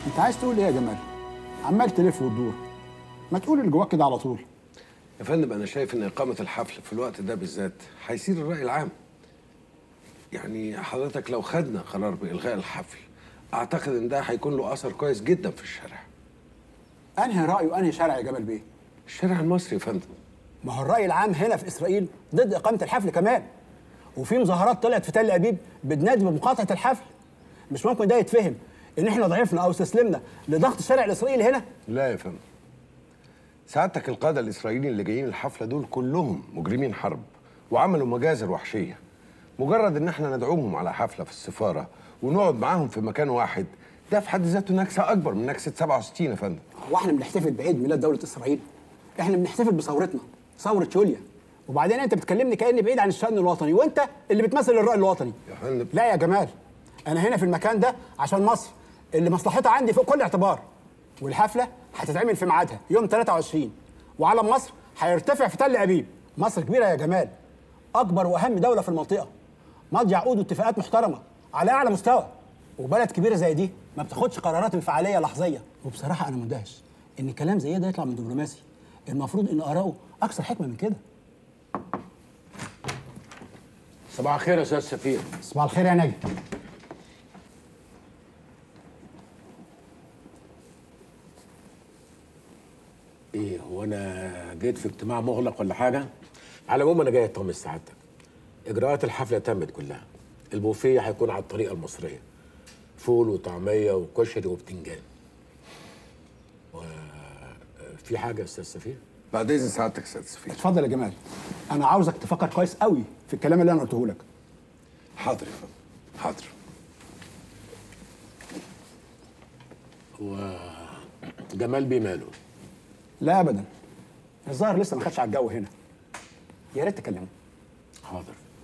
انت عايز تقول ايه يا جمال عمال تلف وتدور ما تقول اللي جواك كده على طول يا فندم انا شايف ان اقامه الحفل في الوقت ده بالذات هيثير الراي العام يعني حضرتك لو خدنا قرار بالغاء الحفل اعتقد ان ده هيكون له اثر كويس جدا في الشارع انهي راي وانهي شارع يا جمال بيه الشارع المصري يا فندم ما هو الراي العام هنا في اسرائيل ضد اقامه الحفل كمان وفي مظاهرات طلعت في تل ابيب بتنادي بمقاطعه الحفل مش ممكن ده يتفهم ان احنا ضعفنا او استسلمنا لضغط الشارع الاسرائيلي هنا لا يا فندم سعادتك القاده الاسرائيليين اللي جايين الحفله دول كلهم مجرمين حرب وعملوا مجازر وحشيه مجرد ان احنا ندعوهم على حفله في السفاره ونقعد معاهم في مكان واحد ده في حد ذاته نكسه اكبر من نكسه 67 يا فندم هو احنا بنحتفل بعيد ميلاد دوله اسرائيل احنا بنحتفل بثورتنا ثوره يوليا وبعدين انت بتكلمني كاني بعيد عن الشان الوطني وانت اللي بتمثل الراي الوطني يا فندم لا يا جمال انا هنا في المكان ده عشان مصر اللي مصلحتها عندي فوق كل اعتبار والحفله هتتعمل في ميعادها يوم 23 وعلم مصر هيرتفع في تل ابيب مصر كبيره يا جمال اكبر واهم دوله في المنطقه ماضي عقود واتفاقات محترمه على اعلى مستوى وبلد كبيره زي دي ما بتاخدش قرارات انفعاليه لحظيه وبصراحه انا مندهش ان كلام زي ده يطلع من دبلوماسي المفروض ان اراءه اكثر حكمه من كده صباح الخير يا استاذ سفير صباح الخير يا نجم ايه هو انا جيت في اجتماع مغلق ولا حاجه على العموم انا جاي اطمن سعادتك اجراءات الحفله تمت كلها البوفيه هيكون على الطريقه المصريه فول وطعميه وكشري وبتنجان و... في حاجه يا استاذ سفير بعد اذن سعادتك يا استاذ سفير اتفضل يا جمال انا عاوزك تفكر كويس قوي في الكلام اللي انا قلته لك حاضر يا فندم حاضر و جمال بيه ماله لا ابدا الظاهر لسه ما خدش على الجو هنا يا ريت تكلمه حاضر